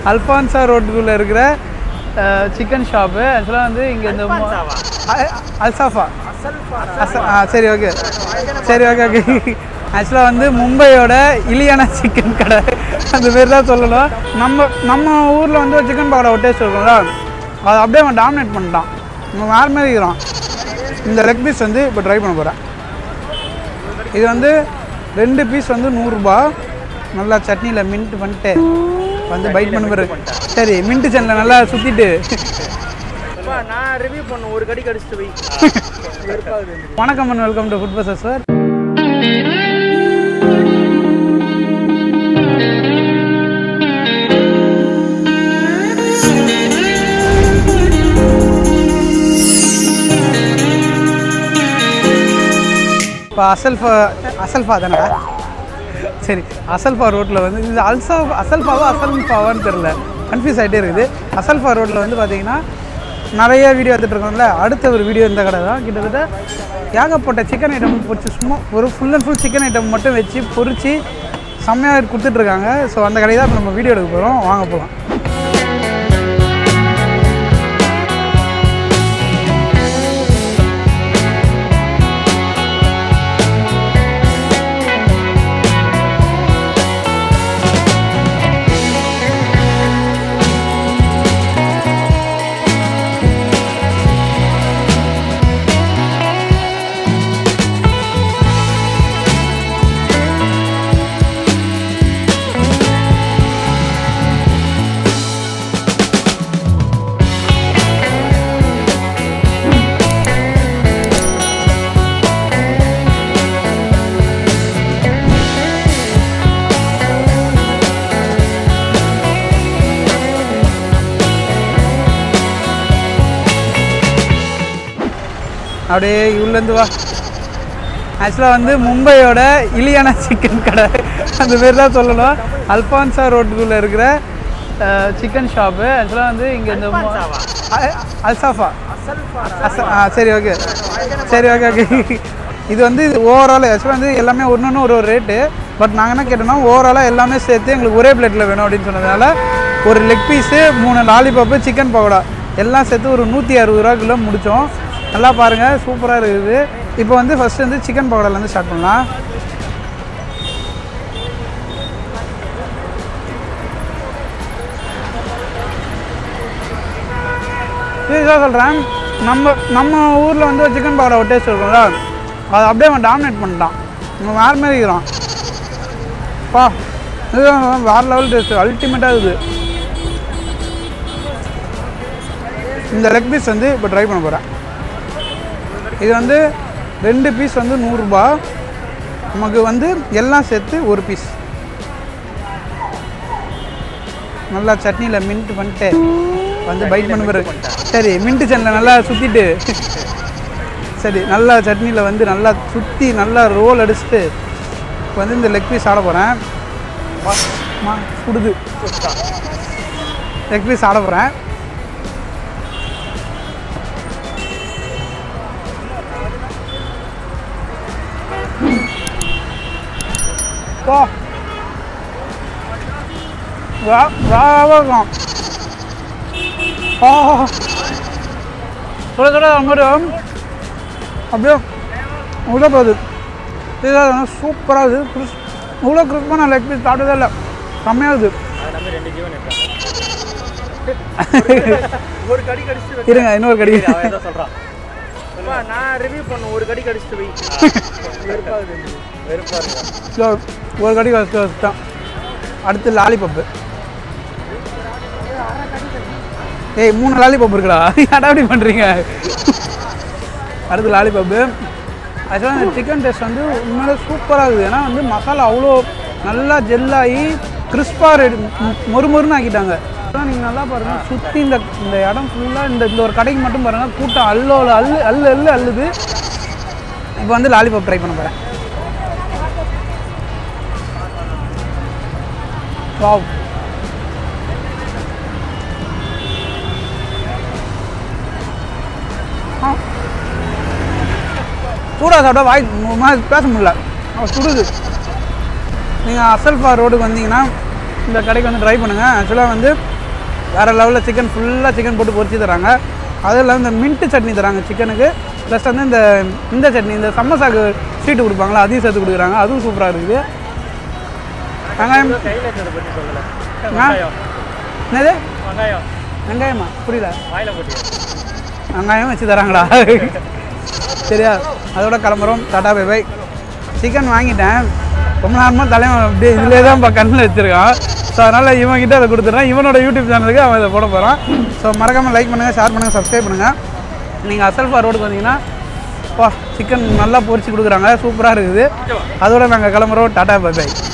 அல்ஃபான்சா ரோட்டுக்குள்ளே இருக்கிற chicken shop ஆக்சுவலாக வந்து இங்கே இந்த மொ- அ- அல்சாஃபா அச- ஆ சரி ஓகே சரி ஓகே ஓகே ஆக்சுவலாக வந்து மும்பையோட இலியான சிக்கன் கடை அந்த பேர் தான் சொல்லணும் நம்ம நம்ம ஊரில் வந்து ஒரு சிக்கன் பக்கோடா ஒரு டேஸ்ட் இருக்கும்ல அதை அப்படியே அவன் டாமினேட் பண்ணிட்டான் இவன் வேறு மாதிரி இருக்கிறான் இந்த லெக் பீஸ் வந்து இப்போ ட்ரை பண்ண போகிறேன் இது வந்து ரெண்டு பீஸ் வந்து நூறுரூபா நல்லா சட்னியில் மின்ட் பண்ணிட்டு வந்து பைட் பண்ண பிறகு சரி மின்ட் சென்னில் நல்லா சுற்றிட்டு நான் ரிவ்யூ பண்ண ஒரு கடி கடிச்சிட்டு வை வணக்கம் அண்ட் வெல்கம் டு ஃபுட் பசஸ் சார் இப்போ அசல்ஃபா அசல்ஃபா தானடா சரி அசல்ஃபா ரோட்டில் வந்து இது அல்சா அசல்ஃபாவா அசல்ஃபாவான்னு தெரில கன்ஃபியூஸ் ஆகிட்டே இருக்குது அசல்ஃபா ரோட்டில் வந்து பார்த்தீங்கன்னா நிறைய வீடியோ எடுத்துகிட்டு இருக்கோம்ல அடுத்த ஒரு வீடியோ இந்த கடை தான் கிட்டத்தட்ட ஏகப்பட்ட சிக்கன் ஐட்டம் பொரிச்சு சும்மா ஒரு full and full chicken item மட்டும் வச்சு பொரிச்சு செம்மையாக கொடுத்துட்ருக்காங்க ஸோ அந்த கடையை தான் இப்போ நம்ம வீடியோ எடுக்க போகிறோம் வாங்க போகலாம் அப்படியே உள்ளேருந்து வா ஆக்சுவலாக வந்து மும்பையோட இலியான சிக்கன் கடை அந்த பேர் தான் சொல்லணும் அல்ஃபான்சா ரோட்டுக்குள்ளே இருக்கிற சிக்கன் ஷாப்பு ஆக்சுவலாக வந்து இங்கே இந்த மொ- அ- அல்சாஃபா அச- ஆ சரி ஓகே சரி ஓகே ஓகே இது வந்து ஓவரால் ஆக்சுவலாக வந்து எல்லாமே ஒன்று ஒன்று ஒரு ஒரு ரேட்டு பட் நாங்கள் என்ன கேட்டோம்னா ஓவராலாக எல்லாமே சேர்த்து எங்களுக்கு ஒரே பிளேட்டில் வேணும் அப்படின்னு சொன்னதுனால ஒரு லெக் பீஸு மூணு லாலிபாப்பு சிக்கன் பக்கோடா எல்லாம் சேர்த்து ஒரு நூற்றி அறுபது ரூபாக்குள்ளே முடித்தோம் நல்லா பாருங்கள் சூப்பராக இருக்குது இப்போ வந்து ஃபஸ்ட்டு வந்து சிக்கன் பக்கோடாலேருந்து ஸ்டார்ட் பண்ணலாம் சீரியஸாக சொல்கிறேன் நம்ம நம்ம ஊரில் வந்து ஒரு சிக்கன் பக்கோடா ஒரு டேஸ்ட் இருக்கும்ல அதை அப்படியே அவன் டாமினேட் பண்ணிட்டான் இவன் வேறு மாதிரி இருக்கிறான் பா இது வேறு லெவல் டேஸ்ட் அல்டிமேட்டாக இருக்குது இந்த லெக் பீஸ் வந்து இப்போ ட்ரை பண்ண போகிறேன் இது வந்து ரெண்டு பீஸ் வந்து நூறுரூபா நமக்கு வந்து எல்லாம் சேர்த்து ஒரு பீஸ் நல்லா சட்னியில் மின்ட் பண்ணிட்டு வந்து பைட் பண்ண பிறகு சரி மின்ட் சென்னில் நல்லா சுற்றிட்டு சரி நல்லா சட்னியில் வந்து நல்லா சுற்றி நல்லா ரோல் அடிச்சுட்டு இப்போ வந்து இந்த லெக் பீஸ் ஆட போகிறேன் மா சுடுது லெக் பீஸ் ஆட போகிறேன் போ வா வாவா இருக்கும் ஆ சுட சுட மாதிரி அப்படியே உள்ள போகுது இதாக சூப்பராக இருக்குது கிறிஸ் இவ்வளோ கிறிஸ்பான லெக் பீஸ் சாப்பிட்டதே இல்லை செம்மையாக இருக்குது ரெண்டு ஜீவன் இருக்கான் ஒரு கடி கடிச்சிட்டு வை. இருங்க இன்னொரு கடி அவன் ஏதோ சொல்றான் அப்பா, நான் ரிவ்யூ பண்ண ஒரு கடி கடிச்சிட்டு வை வெறுப்பா இருக்கு வெறுப்பா இருக்கு ஸோ ஒரு கடி வச்சு வச்சுட்டான் அடுத்து லாலிபப்பு ஏய் மூணு லாலிபப் இருக்குடா ஏன்டா அப்படி பண்ணுறீங்க அடுத்து லாலிபப்பு ஆக்சுவலாக இந்த சிக்கன் டேஸ்ட் வந்து உண்மையிலே சூப்பராக இருக்குது ஏன்னா வந்து மசாலா அவ்வளோ நல்லா ஜெல்லாகி கிறிஸ்பாக ரெடி மொறுமொறுன்னு ஆக்கிட்டாங்க அதான் நீங்கள் நல்லா பாருங்கள் சுற்றி இந்த இந்த இடம் ஃபுல்லாக இந்த இந்த ஒரு கடைக்கு மட்டும் பாருங்கள் கூட்டம் அல்லோல அல்லு அல்லு அல்லு அல்லுது இப்போ வந்து லாலிபப் ட்ரை பண்ண போகிறேன் வாவ் சூடாக சாப்பிட்டா வாய் ஒரு மாதிரி பேச முடியல அவ சுடுது நீங்கள் அசல்ஃபா ரோடுக்கு வந்தீங்கன்னா இந்த கடைக்கு வந்து ட்ரை பண்ணுங்கள் ஆக்சுவலாக வந்து வேறு லெவலில் சிக்கன் ஃபுல்லாக சிக்கன் போட்டு பொரிச்சு தராங்க அதுவும் இல்லாமல் இந்த மின்ட்டு சட்னி தராங்க சிக்கனுக்கு ப்ளஸ் வந்து இந்த இந்த சட்னி இந்த சம்மசாக்கு ஸ்வீட்டு கொடுப்பாங்களா அதையும் சேர்த்து கொடுக்குறாங்க அதுவும் சூப்பராக இருக்குது வெங்காயம் கையில் இருந்ததை பற்றி சொல்லலை ஆ? என்னது வெங்காயம் வெங்காயமா புரியல வாயில் போட்டு வெங்காயம் வச்சு தராங்களா சரியா அதோட கிளம்புறோம் டாடா பை பை சிக்கன் வாங்கிட்டேன் ரொம்ப நேரமாக தலைவன் அப்படியே இதிலே தான் இப்போ கண்ணில் வச்சுருக்கான் ஸோ அதனால் இவன்கிட்ட அதை கொடுத்துட்றேன் இவனோட யூடியூப் சேனலுக்கு அவன் இதை போட போகிறான் ஸோ மறக்காமல் லைக் பண்ணுங்கள் ஷேர் பண்ணுங்கள் சப்ஸ்கிரைப் பண்ணுங்கள் நீங்கள் அசல்ஃபா ரோடுக்கு வந்தீங்கன்னா வா சிக்கன் நல்லா பொரிச்சு கொடுக்குறாங்க சூப்பராக இருக்குது அதோட நாங்கள் கிளம்புறோம் டாடா பை பை